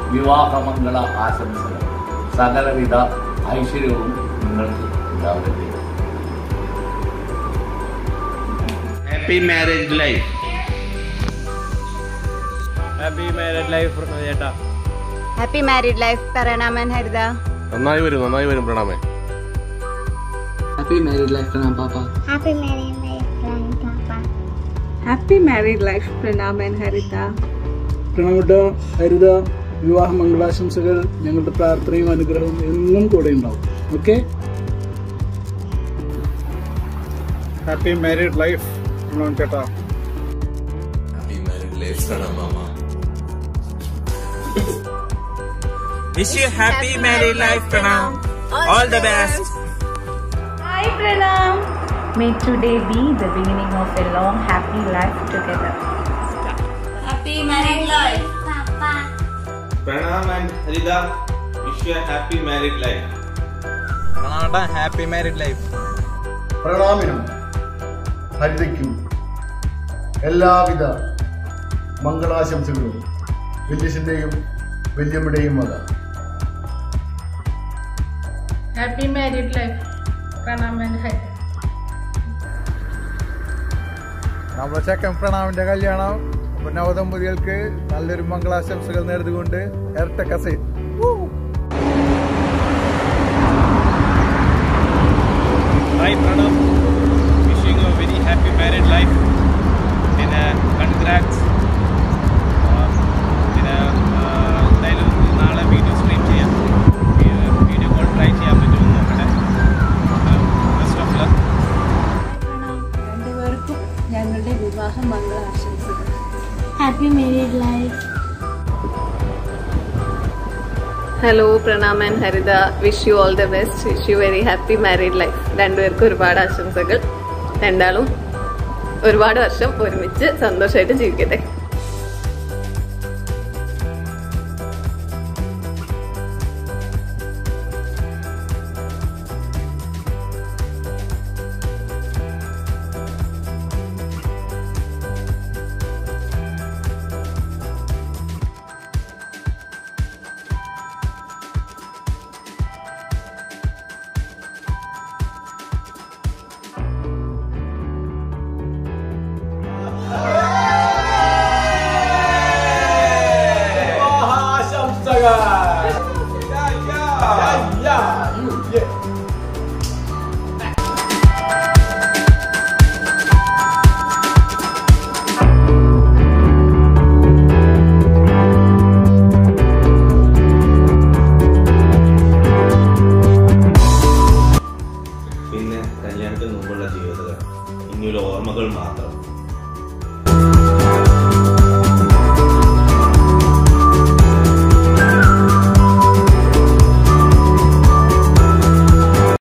വിവാഹമംഗള ആശംസകൾ സകലവിധ ഐശ്വര്യവും നിങ്ങൾക്ക് ഉണ്ടാവട്ടെ happy marriage life happy marriage life ചേട്ടാ ഹാപ്പി മാരീഡ് ലൈഫ് പ്രണാമൻ ഹരിത നന്നായി വരും നന്നായി വരും പ്രണാമേ Happy married life, Pranam Papa. Happy married life, Pranam Papa. Happy married life പ്രണാമൻ ഹരിത പ്രണമുട്ട ഹരിത വിവാഹ മംഗളാശംസകൾ ഞങ്ങളുടെ പ്രാർത്ഥനയും അനുഗ്രഹവും എന്നും കൂടെ ഉണ്ടാവും okay happy married life Pranav ചേട്ടാ wish you happy marriage life Pranam all the best Hi Pranam. May today be the beginning of a long happy life together. Happy married life, Papa. Pranam and Haritha wish you happy marriage life പ്രണാമേട്ടാ happy marriage life പ്രണാമിനും ഹരിതയ്ക്കും എല്ലാവിധ മംഗളാശംസകളും വല്യച്ഛൻ്റെയും വല്യമ്മയുടെയും വക Happy married life. Pranam Hariത. നമ്മുടെ ചെക്കൻ പ്രണാമിന്റെ കല്യാണം അപ്പൊ നവദമ്പതികൾക്ക് നല്ലൊരു മംഗളാശംസകൾ നേർന്നുകൊണ്ട് ഇരട്ട കസേ hi Pranav wishing a very happy marriage life പിന്നെ കൺഗ്രാറ്റ്സ് പിന്നെ ആ, എന്തായാലും നാളെ വീഡിയോ സ്ട്രീം ചെയ്യാം വീഡിയോ കോൾ ട്രൈ ചെയ്യാൻ പറ്റുമെന്ന് നോക്കട്ടെ ബെസ്റ്റ് ഓഫ് ലക്ക് രണ്ടുപേർക്കും ഞങ്ങളുടെ വിവാഹ മംഗളാശംസകൾ Happy married life. Hello Pranam and Haritha wish you all the best wish you very happy married life രണ്ടുപേർക്കും ഒരുപാട് ആശംസകൾ രണ്ടാളും ഒരുപാട് വർഷം ഒരുമിച്ച് സന്തോഷമായിട്ട് ജീവിക്കട്ടെ പിന്നെ കല്യാണത്തിന് മുമ്പുള്ള ജീവിതം ഇനിയുള്ള ഓർമ്മകൾ മാത്രം